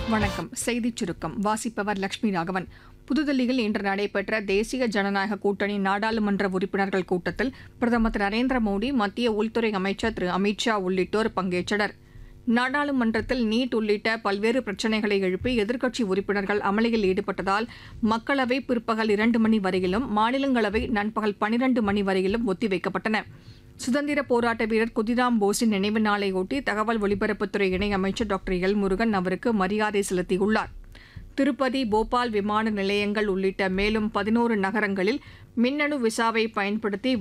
வணக்கம் செய்திச் சுருக்கம் வாசிப்பவர் லட்சுமி ராகவன் புதுதில்லியில் இன்று நடைபெற்ற தேசிய ஜனநாயக கூட்டணி நாடாளுமன்ற உறுப்பினர்கள் கூட்டத்தில் பிரதமர் திரு நரேந்திர மோடி மத்திய உள்துறை அமைச்சர் திரு அமித் ஷா உள்ளிட்டோர் பங்கேற்றனர் நாடாளுமன்றத்தில் நீட் உள்ளிட்ட பல்வேறு பிரச்சினைகளை எழுப்பி எதிர்க்கட்சி உறுப்பினர்கள் அமளியில் ஈடுபட்டதால் மக்களவை பிற்பகல் இரண்டு மணி வரையிலும் மாநிலங்களவை நண்பகல் பனிரண்டு மணி வரையிலும் ஒத்திவைக்கப்பட்டன சுதந்திர போராட்ட வீரர் குதிராம் போஸின் நினைவு நாளையொட்டி தகவல் ஒலிபரப்புத்துறை இணையமைச்சர் டாக்டர் எல் முருகன் அவருக்கு மரியாதை செலுத்தியுள்ளார் திருப்பதி போபால் விமான நிலையங்கள் உள்ளிட்ட மேலும் பதினோரு நகரங்களில் மின்னணு விசாவை பயன்படுத்தி